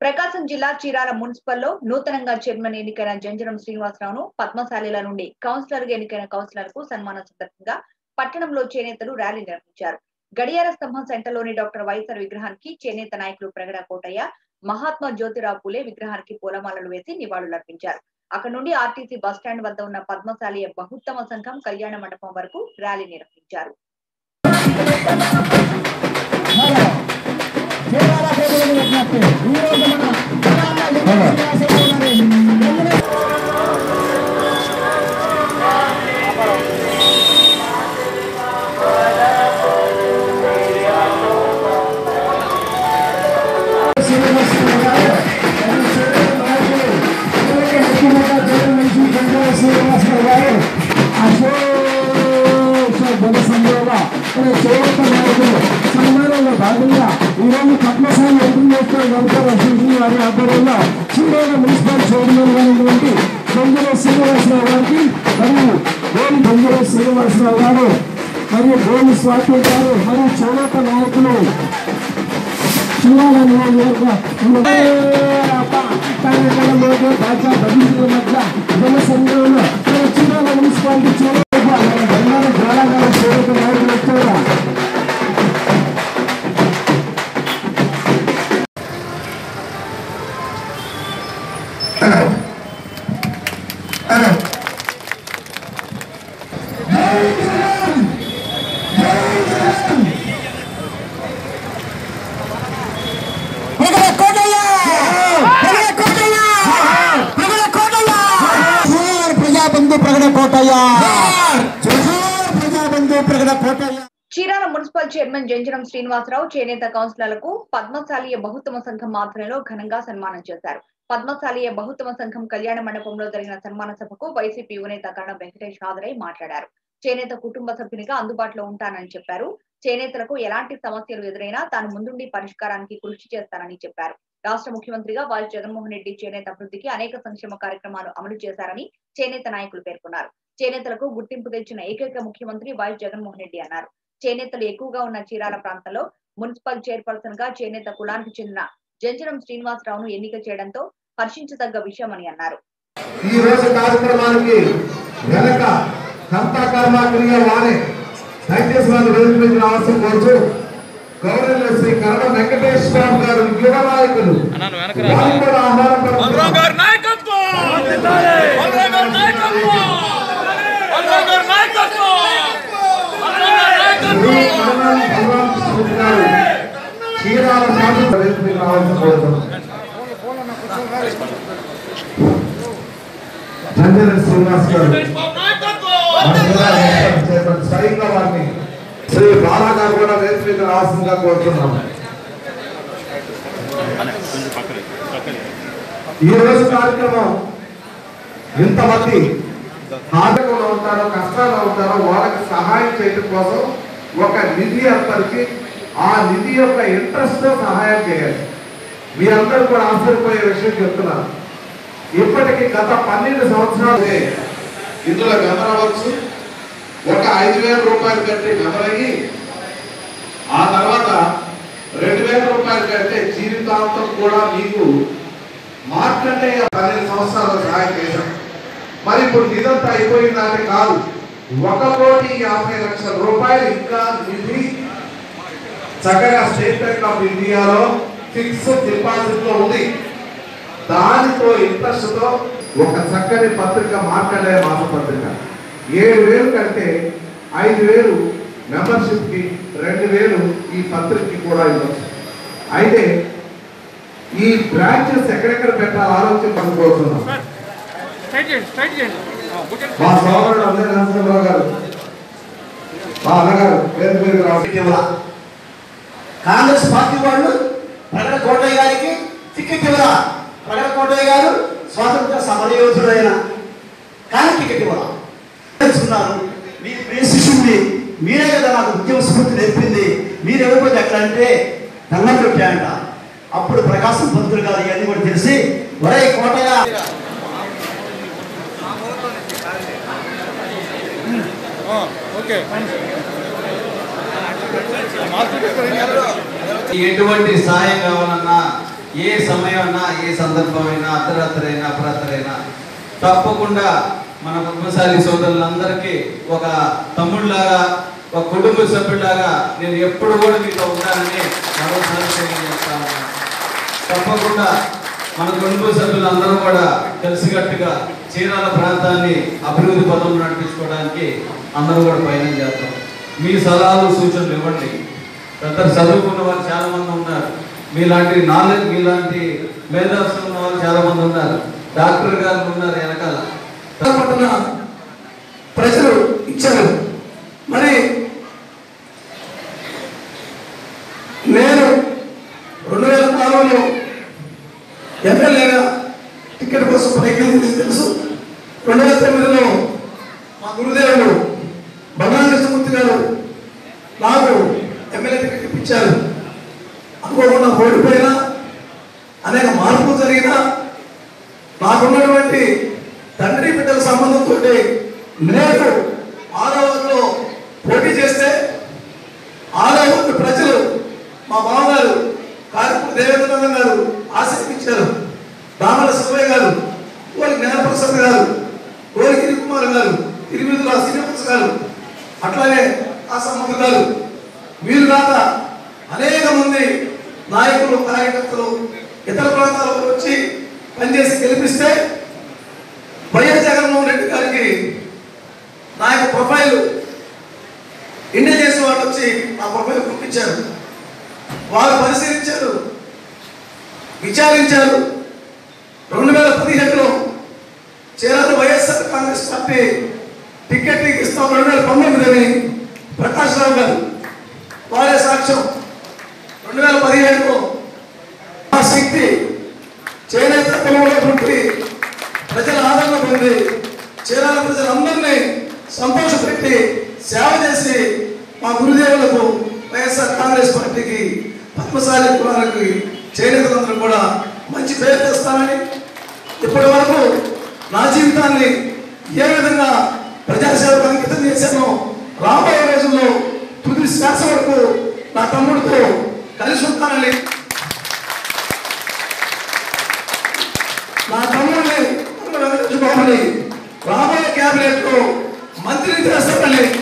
ప్రకాశం జిల్లా చీరాల మున్సిపల్లో నూతనంగా చైర్మన్ ఎన్నికైన జంజరం శ్రీనివాసరావును పద్మశాలిల నుండి కౌన్సిలర్ గా ఎన్నికైన కౌన్సిలర్ కు సన్మాన సందర్భంగా పట్టణంలో చేనేతలు ర్యాలీ నిర్వహించారు గడియార స్తంభం సెంటర్లోని డాక్టర్ వైఎస్ఆర్ విగ్రహానికి చేనేత నాయకులు ప్రగడ కోటయ్య మహాత్మా జ్యోతిరావు పూలే విగ్రహానికి పూలమాలలు వేసి నివాళులర్పించారు అక్కడ నుండి ఆర్టీసీ బస్టాండ్ వద్ద ఉన్న పద్మశాలి బహుత్తమ సంఘం కళ్యాణ మండపం వరకు ర్యాలీ నిర్వహించారు సన్మానంలో భాగంగా ఈరోజు పద్మశాలి ఇంటర్నేషనల్ వెల్ఫేర్ అసోసియేషన్ వారి ఆధ్వర్యంలో చీరాల మున్సిపల్ చైర్మన్ గారైనటువంటి బొంగుల శ్రీనివాసరావు గారికి మరియు గోలి బొంగుల శ్రీనివాసరావు గారు మరియు గోలి స్వాతి గారు మరియు చేనేత నాయకులు చీరాల నియోజకవర్గ రాజా బదిలీల మధ్య జన సంఘంలో మన చీరాల మున్సిపాలిటీ చేనేత బంగారు జ్వాలాగాల చేనేత నాయకులు వచ్చారు ప్రజాబంధు ప్రగడ కోటయ్య ప్రజాబంధు ప్రగడ కోటయ్య చీరాల మున్సిపల్ చైర్మన్ జంజరం శ్రీనివాసరావు చేనేత కౌన్సిలర్లకు పద్మశాలీయ బహుత్తమ సంఘం ఆధ్వర్యంలో ఘనంగా సన్మానం చేశారు పద్మశాలీయ బహుత్తమ సంఘం కళ్యాణ మండపంలో జరిగిన సన్మాన సభకు వైసీపీ యువనేత కన్న వెంకటేష్ హాజరై మాట్లాడారు చేనేత కుటుంబ సభ్యునిగా అందుబాటులో ఉంటానని చెప్పారు చేనేతలకు ఎలాంటి సమస్యలు ఎదురైనా తాను ముందుండి పరిష్కారానికి కృషి చేస్తానని చెప్పారు రాష్ట్ర ముఖ్యమంత్రిగా వైఎస్ జగన్మోహన్ రెడ్డి చేనేత అభివృద్ధికి అనేక సంక్షేమ కార్యక్రమాలు అమలు చేశారని చేనేత నాయకులు పేర్కొన్నారు చేనేతలకు గుర్తింపు తెచ్చిన ఏకైక ముఖ్యమంత్రి వైఎస్ జగన్మోహన్ రెడ్డి అన్నారు చేనేతలు ఎక్కువగా ఉన్న చీరాల ప్రాంతంలో మున్సిపల్ చైర్పర్సన్ గా చేనేత కులానికి చెందిన జంజరం శ్రీనివాసరావును ఎన్నిక చేయడంతో హర్షించదగ్గ విషయమని అన్నారు ఈ రోజు కార్యక్రమానికి వెనక కర్త కర్మ క్రియ వారే దయచేసి వారు వేదిక మీద రావాల్సిన కోరుచు గౌరవ శ్రీ కరణ వెంకటేష్ బాబు గారు యువ నాయకులు వారికి కూడా ఆహ్వానం పలుకుతున్నాం. గారి నాయకత్వం బలరాం గారి నాయకత్వం బలరాం గారి నాయకత్వం బలరాం గారి నాయకత్వం శ్రీ కరణం బలరాం కృష్ణ గారు చీరాల శాసన వేదిక మీద రావాల్సిన కోరుతున్నాం. జంజన శ్రీనివాస్ గారు బాబు నాయకత్వం స్వయంగా వారిని శ్రీ బాలా గారు కూడా వేదిక మీద రావాల్సిందిగా కోరుతున్నాం ఈ రోజు కార్యక్రమం ఇంతమంది ఆటంకంలో ఉంటారో కష్టాల్లో ఉంటారో వాళ్ళకి సహాయం చేయడం కోసం ఒక నిధి ఏర్పరిచి ఆ నిధి యొక్క ఇంట్రెస్ట్ తో సహాయం చేయాలి మీ అందరూ కూడా ఆశ్చర్యపోయే విషయం చెప్తున్నాను ఇప్పటికి గత పన్నెండు సంవత్సరాలు ఇందులో గమనవచ్చు ఒక ఐదు వేల రూపాయలు కట్టి గమనయ్యి ఆ తర్వాత రెండు వేల రూపాయలు కడితే జీవితాంతం కూడా మీకు మార్కండేయ పన్నెండు సంవత్సరాలు సహాయం చేశాం మరి ఇప్పుడు ఇదంతా అయిపోయిందంటే కాదు ఒక కోటి యాభై లక్షల రూపాయలు ఇంకా నిధి చక్కగా స్టేట్ బ్యాంక్ ఆఫ్ ఇండియాలో ఫిక్స్ డిపాజిట్ లో ఉంది దానితో ఇంట్రెస్ట్ తో ఒక చక్కని పత్రిక మార్కండేయ మాస పత్రిక ఏడు వేలు కంటే ఐదు వేలు మెంబర్షిప్ కి రెండు వేలు ఈ పత్రికకి కూడా ఇవ్వచ్చు అయితే ఈ బ్రాంచెస్ ఎక్కడెక్కడ పెట్టాలి ఆలోచన పనుకోతున్నాం స్ట్రైట్ చేయండి స్ట్రైట్ చేయండి మా సోదరుడు అజయ్ నరసింహరావు గారు మా అన్నగారు పేరు పేరు రావు ఇవ్వాల కాంగ్రెస్ పార్టీ వాళ్ళు ప్రగడ కోటయ్య గారికి టికెట్ ఇవ్వరా ప్రగడ కోటయ్య గారు స్వాతంత్ర సమరయోధుడైన కానీ టికెట్ ఇవ్వరా తెలుసుకున్నారు మీ మీ శిష్యుడిని మీరే కదా నాకు ఉద్యమ స్ఫూర్తి నేర్పింది మీరు ఇవ్వకపోతే ఎట్లా అంటే దండం పెట్టాయంట అప్పుడు ప్రకాశం పంతులు గారు ఇవన్నీ కూడా తెలిసి ఒరే కోటయ్య ఓకే ఎటువంటి సాయం కావాలన్నా ఏ సమయమైనా ఏ సందర్భమైనా అర్ధరాత్రి అయినా అపరాత్రి అయినా తప్పకుండా మన పద్మశాలి సోదరులందరికీ ఒక తమ్ముళ్ళలాగా ఒక కుటుంబ సభ్యులాగా నేను ఎప్పుడు కూడా మీతో ఉంటానని మరోసారి తెలియజేస్తా ఉన్నాను తప్పకుండా మన కుటుంబ సభ్యులందరూ కూడా కలిసికట్టుగా చీరాల ప్రాంతాన్ని అభివృద్ధి పదంలో నడిపించుకోవడానికి అందరూ కూడా ప్రయత్నం చేస్తాం మీ సలహాలు సూచనలు ఇవ్వండి పెద్ద చదువుకున్న వారు చాలా మంది ఉన్నారు మీలాంటి నాలెడ్జ్ మీలాంటి మేధాస్తులు ఉన్న వాళ్ళు చాలా మంది ఉన్నారు డాక్టర్ గారు ఉన్నారు వెనకాల పట్టణ ప్రజలు ఇచ్చారు మరి నేను రెండు వేల నాలుగులో ఎమ్మెల్యేగా టికెట్ కోసం ప్రయత్నం చేసి తెలుసు రెండు వేల తొమ్మిదిలో మా గురుదేవుడు బంగారు కృష్ణమూర్తి గారు నాకు ఎమ్మెల్యే టికెట్ ఇప్పించారు అనుకోకుండా ఓడిపోయినా అనేక మార్పులు జరిగినా నాకున్నటువంటి తండ్రి బిడ్డల సంబంధంతో నేను ఆరో వంతులో పోటీ చేస్తే ఆరో వంతు ప్రజలు మా బావగారు కారిపూడి దేవేంద్రనాథం గారు ఆశీర్వించారు రామల సుబ్బయ్య గారు కోరి జ్ఞానప్రసాద్ గారు కోరి గిరికుమార్ గారు తిరుమిదుల శ్రీనివాస్ గారు అట్లాగే ఆ సంబంధం గారు వీరు కాక అనేక మంది నాయకులు కార్యకర్తలు ఇతర ప్రాంతాలకు వచ్చి పనిచేసి గెలిపిస్తే వైఎస్ జగన్మోహన్ రెడ్డి గారికి నా యొక్క ప్రొఫైల్ ఇంటెలిజెన్స్ వాళ్ళు వచ్చి నా ప్రొఫైల్ పంపించారు వారు పరిశీలించారు విచారించారు రెండు వేల పదిహేడులో చేరారు వైఎస్ఆర్ కాంగ్రెస్ పార్టీ టికెట్ ఇస్తాం రెండు వేల పంతొమ్మిదిని ప్రకాష్ రావు గారు వారే సాక్ష్యం రెండు వేల పదిహేడులో ఆ శక్తి చేనేత కులంలో పుట్టి ప్రజల ఆదరణ పొంది చీరాల ప్రజలందరినీ సంతోషపెట్టి సేవ చేసి మా గురుదేవులకు వైఎస్ఆర్ కాంగ్రెస్ పార్టీకి పద్మశాలి కులాలకి చేనేతలందరూ కూడా మంచి పేరు తెస్తానని ఇప్పటి వరకు నా జీవితాన్ని ఏ విధంగా ప్రజాసేవకు అంకితం చేశానో రాబోయే రోజుల్లో తుది శ్వాస వరకు నా తమ్ముడితో కలిసి ఉంటానని నా తమ్ముడిని తమ్ముడు వెంకటేశ్వర బాబుని రాబోయే క్యాబినెట్ లో మంత్రిని చేస్తానని